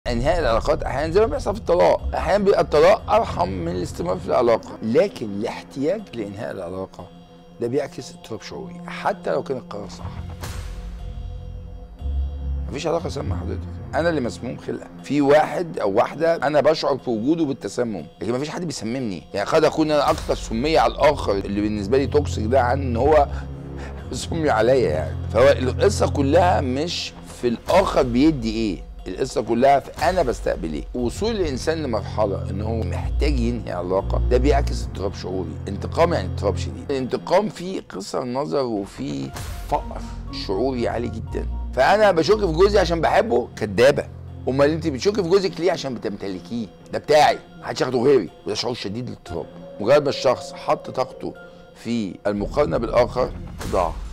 انهاء العلاقات احيانا زي ما بيحصل في الطلاق احيانا بيبقى الطلاق ارحم من الاستمرار في العلاقه لكن الاحتياج لانهاء العلاقه ده بيعكس اضطراب شعوري حتى لو كان القرار صح مفيش علاقه سامه حضرتك انا اللي مسموم خلقه في واحد او واحده انا بشعر في وجوده بالتسمم لكن مفيش حد بيسممني يعني قد اكون انا اكثر سميه على الاخر اللي بالنسبه لي توكسيك ده عن ان هو سمي عليا يعني فهو القصه كلها مش في الاخر بيدي ايه القصه كلها في انا بستقبل ايه وصول الانسان لمرحله ان هو محتاج ينهي علاقه ده بيعكس اضطراب شعوري انتقام يعني اضطراب شديد الانتقام فيه قصر نظر وفيه فقر شعوري عالي جدا فانا بشك في جوزي عشان بحبه كدابه امال انت بتشك في جوزك ليه عشان بتمتلكيه ده بتاعي محدش ياخده غيري وده شعور شديد الاضطراب مجرد ما الشخص حط طاقته في المقارنه بالاخر ضاع